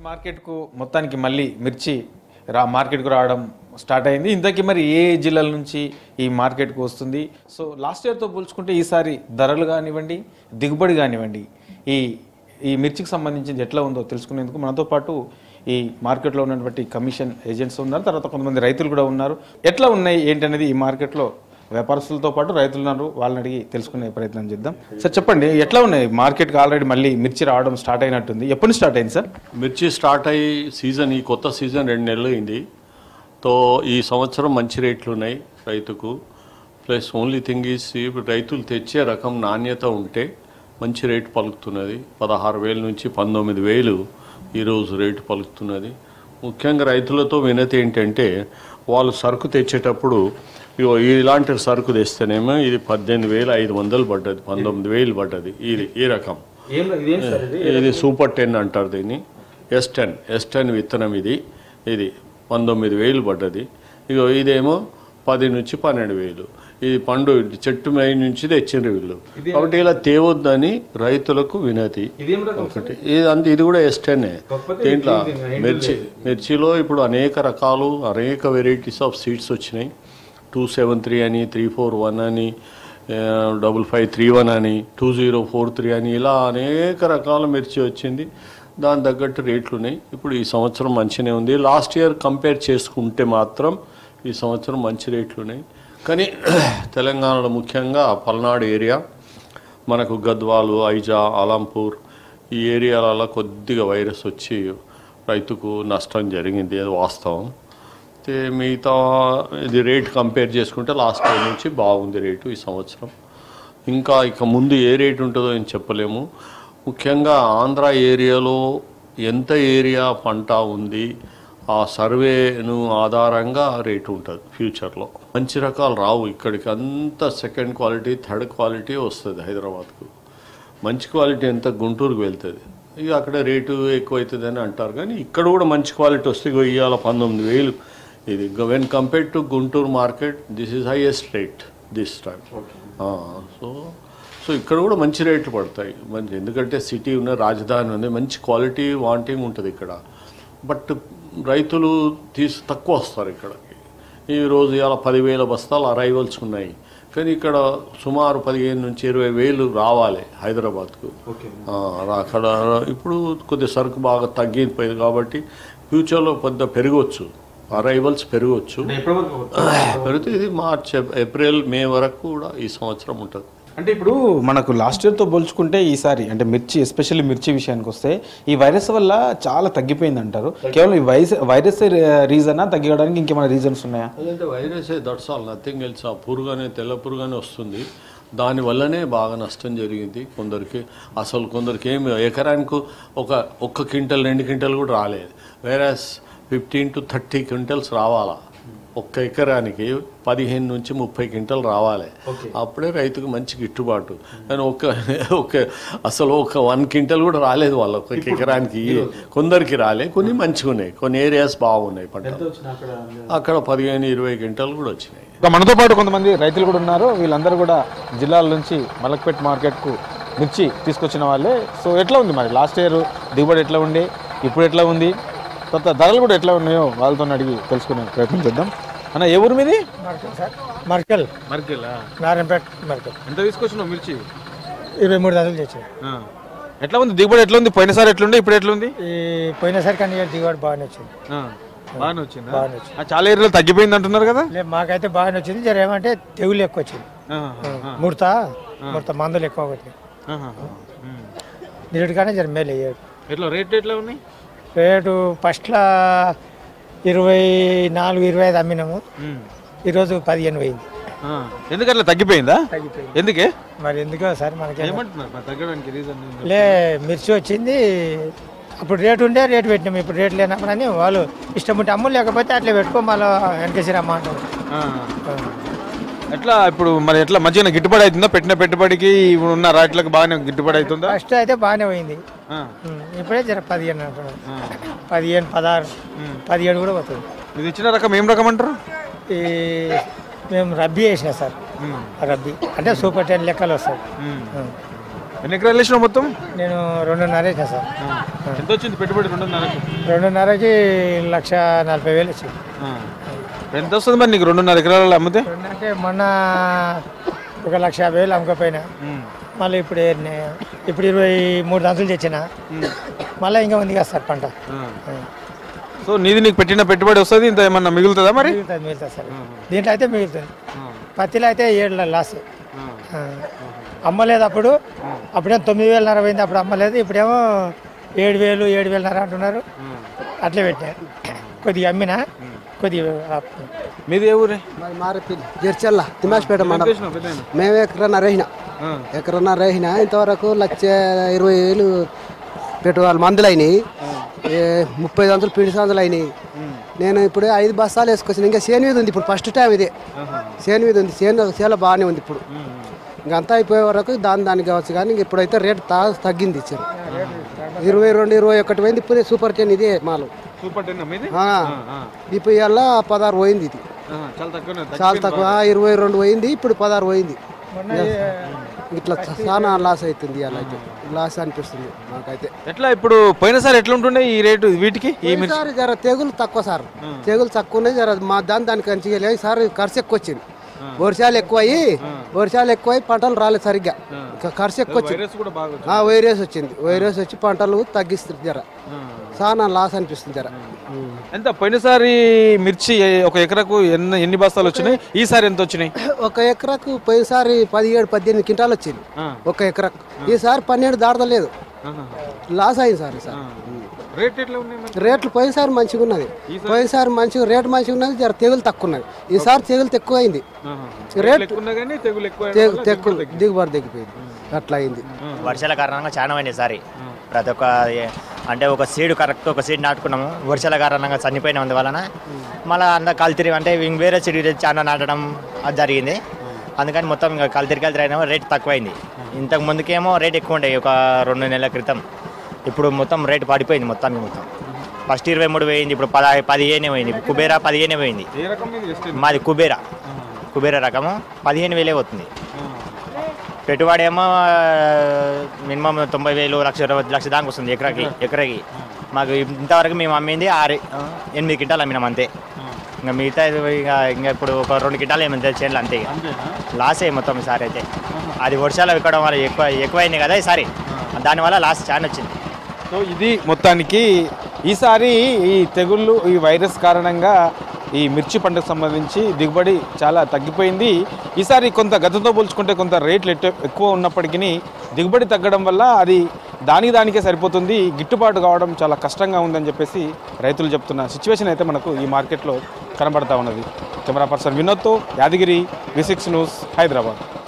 మార్కెట్కు మొత్తానికి మళ్ళీ మిర్చి రా మార్కెట్కు రావడం స్టార్ట్ అయింది ఇంతకీ మరి ఏ జిల్లాల నుంచి ఈ మార్కెట్కు వస్తుంది సో లాస్ట్ ఇయర్తో పోల్చుకుంటే ఈసారి ధరలు కానివ్వండి దిగుబడి కానివ్వండి ఈ ఈ మిర్చికి సంబంధించింది ఎట్లా ఉందో తెలుసుకునేందుకు మనతో పాటు ఈ మార్కెట్లో ఉన్నటువంటి కమిషన్ ఏజెంట్స్ ఉన్నారు తర్వాత కొంతమంది రైతులు కూడా ఉన్నారు ఎట్లా ఉన్నాయి ఏంటనేది ఈ మార్కెట్లో వ్యాపారస్తులతో పాటు రైతులు ఉన్నారు వాళ్ళని అడిగి తెలుసుకునే ప్రయత్నం చేద్దాం సార్ చెప్పండి ఎట్లా ఉన్నాయి మార్కెట్కి ఆల్రెడీ మళ్ళీ మిర్చి రావడం స్టార్ట్ అయినట్టుంది ఎప్పుడు స్టార్ట్ అయింది సార్ మిర్చి స్టార్ట్ అయ్యి సీజన్ ఈ కొత్త సీజన్ రెండు నెలలు అయింది తో ఈ సంవత్సరం మంచి రేట్లు ఉన్నాయి రైతుకు ప్లస్ ఓన్లీ థింగ్ ఈస్ ఇప్పుడు రైతులు తెచ్చే రకం నాణ్యత ఉంటే మంచి రేటు పలుకుతున్నది పదహారు వేల నుంచి పంతొమ్మిది వేలు ఈరోజు రేటు పలుకుతున్నది ముఖ్యంగా రైతులతో వినతి ఏంటంటే వాళ్ళు సరుకు తెచ్చేటప్పుడు ఇగో ఇలాంటి సరుకు తెస్తేనేమో ఇది పద్దెనిమిది వేలు ఐదు వందలు పడ్డది పంతొమ్మిది వేలు పడ్డది ఇది ఈ రకం ఇది సూపర్ టెన్ అంటారు దీన్ని ఎస్ టెన్ ఎస్ టెన్ విత్తనం ఇది ఇది పంతొమ్మిది వేలు పడ్డది ఇగో ఇదేమో పది నుంచి పన్నెండు వేలు ఇది పండు చెట్టు మీద నుంచి తెచ్చిండ్రు వీళ్ళు కాబట్టి ఇలా తేవద్దని రైతులకు వినతి ఒకటి ఇది అంత ఇది కూడా ఎస్ టెన్ దీంట్లో మిర్చి మిర్చిలో ఇప్పుడు అనేక రకాలు అనేక వెరైటీస్ ఆఫ్ సీడ్స్ వచ్చినాయి టూ సెవెన్ త్రీ అని త్రీ ఫోర్ వన్ అని డబుల్ ఫైవ్ త్రీ వన్ అని టూ జీరో ఫోర్ త్రీ అని ఇలా అనేక రకాల మిర్చి వచ్చింది దాని తగ్గట్టు రేట్లు ఉన్నాయి ఇప్పుడు ఈ సంవత్సరం మంచిగానే ఉంది లాస్ట్ ఇయర్ కంపేర్ చేసుకుంటే మాత్రం ఈ సంవత్సరం మంచి రేట్లు ఉన్నాయి కానీ తెలంగాణలో ముఖ్యంగా పల్నాడు ఏరియా మనకు గద్వాలు ఐజా ఆలంపూర్ ఈ ఏరియాలలో కొద్దిగా వైరస్ వచ్చి రైతుకు నష్టం జరిగింది అది వాస్తవం అయితే మిగతా ఇది రేట్ కంపేర్ చేసుకుంటే లాస్ట్ టైం నుంచి బాగుంది రేటు ఈ సంవత్సరం ఇంకా ఇక ముందు ఏ రేట్ ఉంటుందో ఏం చెప్పలేము ముఖ్యంగా ఆంధ్ర ఏరియాలో ఎంత ఏరియా పంట ఉంది ఆ సర్వేను ఆధారంగా రేటు ఉంటుంది ఫ్యూచర్లో మంచి రకాలు రావు ఇక్కడికి అంత సెకండ్ క్వాలిటీ థర్డ్ క్వాలిటీ వస్తుంది హైదరాబాద్కు మంచి క్వాలిటీ ఎంత గుంటూరుకు వెళ్తుంది ఇక అక్కడ రేటు ఎక్కువ అవుతుంది అని అంటారు కానీ ఇక్కడ కూడా మంచి క్వాలిటీ వస్తే ఇగో ఇవాళ పంతొమ్మిది వేలు ఇది when compare to Guntur market this is highest rate this time so so ఇక్కడ కూడా మంచి రేట్లు పడతాయి మంచి ఎందుకంటే సిటీ ఉన్న రాజధాని ఉంది మంచి క్వాలిటీ వాంటింగ్ ఉంటుంది ఇక్కడ బట్ రైతులు తీసు తక్కువ వస్తారు ఇక్కడికి ఈ రోజు ఇవాళ పదివేల బస్తాలు అరైవల్స్ ఉన్నాయి కానీ ఇక్కడ సుమారు పదిహేను నుంచి ఇరవై వేలు రావాలి హైదరాబాద్కు ఆ, అక్కడ ఇప్పుడు కొద్ది సరుకు బాగా తగ్గిపోయింది కాబట్టి ఫ్యూచర్లో పెద్ద పెరగవచ్చు అరైవల్స్ పెరగవచ్చు పెరిగితే ఇది మార్చ్ ఏప్రిల్ మే వరకు కూడా ఈ సంవత్సరం ఉంటుంది అంటే ఇప్పుడు మనకు లాస్ట్ ఇయర్తో పోల్చుకుంటే ఈసారి అంటే మిర్చి ఎస్పెషల్లీ మిర్చి విషయానికి వస్తే ఈ వైరస్ వల్ల చాలా తగ్గిపోయింది అంటారు కేవలం ఈ వైరస్ వైరస్ రీజనా తగ్గడానికి ఇంకేమైనా రీజన్స్ ఉన్నాయా అదంటే virus that's all nothing else ఆ పురుగనే తెల్ల పురుగనే వస్తుంది దానివల్లనే బాగా నష్టం జరిగింది కొందరికి అసలు కొందరికి ఏమి ఎకరానికి ఒక ఒక్క క్వింటల్ రెండు క్వింటల్ కూడా రాలేదు whereas fifteen to thirty quintals రావాలా ఒక్క ఎకరానికి పదిహేను నుంచి ముప్పై క్వింటల్ రావాలి అప్పుడే రైతుకు మంచి గిట్టుబాటు కానీ ఒక ఒక అసలు ఒక వన్ క్వింటల్ కూడా రాలేదు వాళ్ళ ఒక ఎకరానికి కొందరికి రాలే కొన్ని మంచిగా ఉన్నాయి కొన్ని ఏరియాస్ బాగున్నాయి పంటలు అక్కడ పదిహేను ఇరవై క్వింటల్ కూడా వచ్చినాయి ఇంకా మనతో పాటు కొంతమంది రైతులు కూడా ఉన్నారు వీళ్ళందరూ కూడా జిల్లాల నుంచి మలక్పేట్ మార్కెట్కు మిర్చి తీసుకొచ్చిన వాళ్ళే సో ఎట్లా ఉంది మరి లాస్ట్ ఇయర్ దిగుబడి ఎట్లా ఉండి ఇప్పుడు ఎట్లా ఉంది తర్వాత ధరలు కూడా ఎట్లా ఉన్నాయో వాళ్ళతో అడిగి తెలుసుకునే ప్రయత్నం చేద్దాం అన్న ఏ ఊరు మీది మార్కెల్ సార్ మార్కెల్ మరికెళ్ళా నారాయణపేట మార్కెల్ ఎంత తీసుకొచ్చినావు మిర్చి ఇరవై మూడు వందలు తెచ్చాయి ఎట్లా ఉంది దిగుబడి ఎట్లా ఉంది పోయినసారి ఎట్లుంది ఇప్పుడు ఎట్లుంది ఈ పోయినసారి కానీ ఇవాళ దిగుబడి బాగానే వచ్చింది బాగానే వచ్చింది బాగానే వచ్చింది చాలా ఏరియాలో తగ్గిపోయింది అంటున్నారు కదా లేదు మాకైతే బాగానే వచ్చింది జర ఏమంటే తెగులు ఎక్కువ వచ్చింది ముడత ముడత మందులు ఎక్కువ వచ్చింది నిరుడిగానే జర మేలు అయ్యాడు ఎట్లా రేట్ ఎట్లా ఉన్నాయి రేటు ఫస్ట్లో ఇరవై నాలుగు ఇరవై ఐదు అమ్మినాము ఈరోజు పదిహేను పోయింది ఎందుకు అట్లా తగ్గిపోయిందా తగ్గిపోయింది ఎందుకే మరి ఎందుకో సార్ మనకి ఏమంటున్నారు మరి తగ్గడానికి రీజన్ లే మిర్చి వచ్చింది అప్పుడు రేటు ఉండే రేటు పెట్టినాం ఇప్పుడు రేటు లేనప్పుడు అని వాళ్ళు ఇష్టం ఉంటే అమ్ము లేకపోతే అట్లా పెట్టుకో మళ్ళీ వెనకేసి రమ్మంటారు ఎట్లా ఇప్పుడు మరి ఎట్లా మంచిగా గిట్టుబడి అవుతుందా పెట్టిన పెట్టుబడికి ఇప్పుడు ఉన్న రేట్లకు బాగానే గిట్టుబడి అవుతుందా ఫస్ట్ అయితే బాగానే పోయింది ఆ, ఉం, ఇప్పుడే జర పదిహేను అంటున్నారు పదిహేను పదహారు పదిహేడు కూడా పోతుంది ఇది ఇచ్చిన రకం ఏం రకం అంటారు ఈ మేము రబ్బీ వేసిన సార్ రబ్బీ అంటే సూపర్ టెన్ లెక్కలు వస్తాయి ఉం. ఎన్ని ఎకరాలు వేసినావు మొత్తం నేను రెండున్నర వేసిన సార్ ఎంత వచ్చింది పెట్టుబడి రెండున్నరకు రెండున్నరకి లక్ష నలభై వేలు వచ్చింది ఎంత వస్తుంది మరి నీకు రెండున్నర ఎకరాలు అమ్మితే రెండు అంటే మొన్న ఒక లక్ష యాభై వేలు అమ్ముకపోయినా మళ్ళీ ఇప్పుడు ఎన్ని- ఇప్పుడు ఇరవై మూడు దంతులు తెచ్చిన మళ్ళీ ఇంకా ఉంది కదా సార్ పంట సో నీది నీకు పెట్టిన పెట్టుబడి వస్తుంది ఇంత ఏమన్నా మిగులుతుందా మరి మిగులుతుంది మిగులుతుంది సార్ దీంట్లో అయితే మిగులుతుంది పత్తిలో అయితే ఏడు లాస్ ఆ. అమ్మలేదు అప్పుడు అప్పుడేమో తొమ్మిది వేలన్నర పోయింది అప్పుడు అమ్మలేదు ఇప్పుడేమో ఏడు వేలు ఏడు వేలన్నర అంటున్నారు అట్లే పెట్టినా కొద్దిగా అమ్మినా కొద్దిగా ఆపుకున్నా. మీది ఏ ఊరే మరి మారిపోయింది జెర్చల్ల తిమాసిపేట మండలం వేసినావు పెద్దయినా? మేము ఎకరన్నర వేసిన ఆ. ఎకరన్నర వేసిన ఇంతవరకు లక్ష ఇరవై వేలు పెట్టుకోవాలి మందులు అయినాయి ఏ, ముప్పై వందలు పిండి సందులు అయినాయి నేను ఇప్పుడు ఐదు బస్తాలు వేసుకొచ్చిన ఇంకా చేను మీద ఉంది ఇప్పుడు ఫస్ట్ టైం ఇదే చేను మీద ఉంది చేను చేల బాగానే ఉంది ఇప్పుడు ఇంకా అంతా అయిపోయే వరకు దాని దానికి కావచ్చు కానీ ఇంక ఇప్పుడైతే రేట్ తా తగ్గింది ఇచ్చారు ఇరవై రెండు ఇరవై ఒకటి పోయింది ఇప్పుడు సూపర్ టెన్ ఇదే మాలు సూపర్ టెన్ మీది ఆ. ఇప్పుడు ఇవాళ పదహారు పోయింది ఇది ఆహా, చాలా తక్కువ చాలా తక్కువ ఇరవై రెండు పోయింది ఇప్పుడు పదహారు పోయింది ఇట్లా చాలా లాస్ అవుతుంది అలా అయితే లాస్ అనిపిస్తుంది నాకైతే ఎట్లా ఇప్పుడు పోయినసారి ఎట్లా ఉంటుండే ఈ రేటు వీటికి ఈ మిర్చి ఈసారి జర తెగులు తక్కువ సార్ తెగులు తక్కువ ఉన్నాయి జర మా దాని దానికి మంచిగా లేదు ఈసారి ఖర్చు ఎక్కువ వచ్చింది వర్షాలు ఎక్కువ అయ్యి వర్షాలు ఎక్కువ అయ్యి పంటలు రాలేదు సరిగ్గా ఇంకా ఖర్చు ఎక్కువ వచ్చింది వైరస్ కూడా బాగా వచ్చింది. ఆ వైరస్ వచ్చింది వైరస్ వచ్చి పంటలు తగ్గిస్తుంది జర చాలా లాస్ అనిపిస్తుంది జర ఎంత పోయినసారి మిర్చి ఏ- ఒక ఎకరకు ఎన్ని ఎన్ని బస్తాలు వచ్చినాయి ఈసారి ఎంత వచ్చినాయి ఒక ఎకరాకు పోయినసారి పదిహేడు పద్దెనిమిది క్వింటాలు వచ్చింది ఆ. ఒక ఎకరాకు ఈసారి పన్నెండు దాడతలేదు లాస్ అయింది సార్ ఈసారి రేట్ ఎట్లా ఉన్నాయి మరి రేట్లు పోయినసారి మంచిగా ఉన్నది పోయినసారి మంచిగా రేటు మంచిగా ఉన్నది జర తెగులు తక్కువ ఉన్నది ఈసారి తెగులు తక్కువ అయింది రేట్ ఎక్కువ ఉన్నా కానీ తెగులు ఎక్కువ అయిన తెగు వల్ల తెక్కు దిగుబడి తగ్గిపోయింది అట్లా అయింది వర్షాల కారణంగా చాలా పోయింది ఈసారి ప్రతి ఒక్క ఏ- అంటే ఒక సీడ్ కరెక్ట్ ఒక సీడ్ నాటుకున్నాము వర్షాల కారణంగా చనిపోయిన వలన మళ్ళీ అంత కల్తీరి అంటే ఇంక వేరే సీడ్ చాలా నాటడం అది జరిగింది అందుకని మొత్తం ఇంకా కల్తీరి కల్తీరి అయినా రేట్ తక్కువైంది ఇంతకు ముందుకేమో రేట్ ఎక్కువ ఉండేవి ఒక రెండు నెలల క్రితం ఇప్పుడు మొత్తం రేట్ పడిపోయింది మొత్తానికి మొత్తం ఫస్ట్ ఇరవై మూడు పోయింది ఇప్పుడు పద పదిహేనే పోయింది కుబేరా పదిహేనే పోయింది ఏ రకం ఇది వెస్ట్ మాది కుబేరా కుబేరా రకము పదిహేను వేలే అవుతుంది పెట్టుబడి ఏమో మినిమం తొంభై వేలు లక్ష ఇరవై లక్ష దాకా వస్తుంది ఎకరాకి ఎకరాకి మాకు ఇంతవరకు మేము అమ్మింది ఆరు ఎనిమిది కింటాలు అమ్మినాం అంతే ఇంకా మిగతా ఇక ఇంకా ఇప్పుడు ఒక రెండు కింటాలు ఏమి చేయాలి అంతే ఇక లాస్ అయ్యి మొత్తం ఈసారి అయితే అది వర్షాలు ఎక్కడం వల్ల ఎక్కువ ఎక్కువైంది కదా ఈసారి దానివల్ల లాస్ చాలా వచ్చింది సో ఇది మొత్తానికి ఈసారి ఈ తెగుళ్ళు ఈ వైరస్ కారణంగా ఈ మిర్చి పంటకు సంబంధించి దిగుబడి చాలా తగ్గిపోయింది ఈసారి కొంత గతంతో పోల్చుకుంటే కొంత రేట్లు ఎట్ట- ఎక్కువ ఉన్నప్పటికీ దిగుబడి తగ్గడం వల్ల అది దానికి దానికే సరిపోతుంది గిట్టుబాటు కావడం చాలా కష్టంగా ఉందని చెప్పేసి రైతులు చెప్తున్న సిచ్యువేషన్ అయితే మనకు ఈ మార్కెట్లో కనబడతా ఉన్నది కెమెరా పర్సన్ వినోద్తో Yadagiri V six news Hyderabad